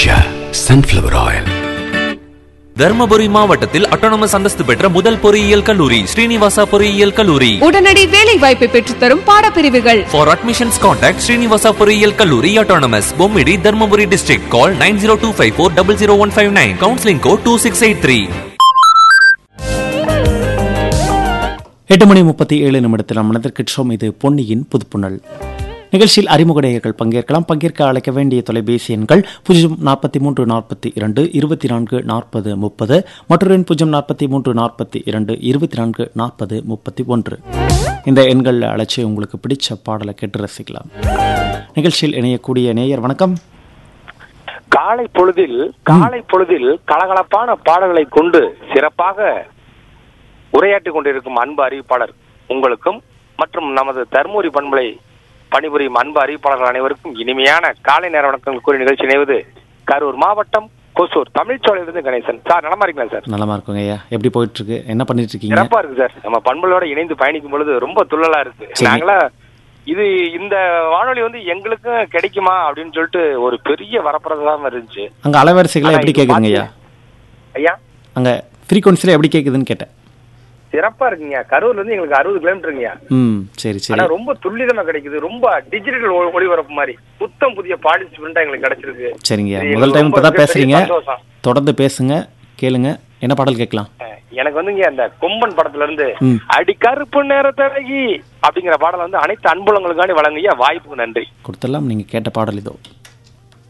Usha sunflower oil Dharmapuri மாவட்டத்தில் autonomous அந்தஸ்து பெற்ற முதல் பொறியியல் கல்லூரி ஸ்ரீனிவாசா பொறியியல் கல்லூரி உடனடி வேலை வாய்ப்பை பெற்றுத்தரும் பாடப்பிரிவுகள் For admissions contact Srinivasa பொறியியல் கல்லூரி autonomous Bommidi Dharmapuri district call 90254 counseling code 2683 எட்டு மணி முப்பத்தி ஏழு நிமிடத்தில் நம் மனதிற்கிற்றோம் இது பொன்னியின் புதுப்புணல் நிகழ்ச்சியில் அறிமுக நேயர்கள் பங்கேற்கலாம் பங்கேற்க அழைக்க வேண்டிய தொலைபேசி எண்கள் பூஜ்ஜியம் நாற்பத்தி மூன்று நாற்பத்தி இரண்டு இருபத்தி நான்கு நாற்பது முப்பது மற்றொரு எண் பூஜ்ஜியம் நாற்பத்தி மூன்று நாற்பத்தி இரண்டு இருபத்தி நான்கு நாற்பது முப்பத்தி ஒன்று இந்த எண்களில் அழைச்சி உங்களுக்கு பிடிச்ச பாடலை கேட்டு ரசிக்கலாம் நிகழ்ச்சியில் இணையக்கூடிய நேயர் வணக்கம் காலை பொழுதில் காலை பொழுதில் கலகலப்பான பாடல்களை கொண்டு சிறப்பாக உரையாற்றிக் கொண்டிருக்கும் அன்பு அறிவிப்பாளர் உங்களுக்கும் மற்றும் நமது தர்மபுரி பண்பலை பணிபுரியும் அன்பு அறிவிப்பாளர்கள் அனைவருக்கும் இனிமையான காலை நேர வணக்கங்கள் கூறி நிகழ்ச்சி இணைவது கரூர் மாவட்டம் கொசூர் தமிழ்ச்சோலையிலிருந்து கணேசன் சார் நலமா இருக்கீங்களா சார் நலமா இருக்குங்க ஐயா எப்படி போயிட்டு இருக்கு என்ன பண்ணிட்டு இருக்கீங்க சிறப்பா இருக்கு சார் நம்ம பண்பலோட இணைந்து பயணிக்கும் பொழுது ரொம்ப துள்ளலா இருக்கு சரி. நாங்களா இது இந்த வானொலி வந்து எங்களுக்கும் கிடைக்குமா அப்படின்னு சொல்லிட்டு ஒரு பெரிய வரப்பிரசாதம் இருந்துச்சு அங்க அலைவரிசைகளை ஆனா எப்படி இது கேக்குதுங்க ஐயா ஐயா அங்க ஃப்ரீக்வன்சில எப்படி கேக்குதுன்னு கேட்டேன் சிறப்பா இருக்குங்க கரூர்ல இருந்து எங்களுக்கு அறுபது கிலோமீட்டருங்கய்யா ம் சரி சரி ஆனா ரொம்ப துல்லிதமா கிடைக்குது ரொம்ப டிஜிட்டல் ஒ- ஒளிபரப்பு மாதிரி புத்தம் புதிய பார்ட்டிசிபெண்டா எங்களுக்கு கிடைச்சிருக்கு சரிங்க இது முதல் டைம் ரொம்ப இப்பதான் பெரிய பேசுறீங்க சந்தோஷம். தொடர்ந்து பேசுங்க கேளுங்க என்ன பாடல் கேட்கலாம் அஹ் எனக்கு வந்துங்க அந்த கொம்பன் படத்துல இருந்து ம். அடி கருப்பு நேரத்தழகி அப்படிங்கிற பாடல் வந்து அனைத்து அன்புலங்களுக்காண்டி வழங்கிய வாய்ப்புக்கு நன்றி கொடுத்துடலாம் நீங்க கேட்ட பாடல் இதோ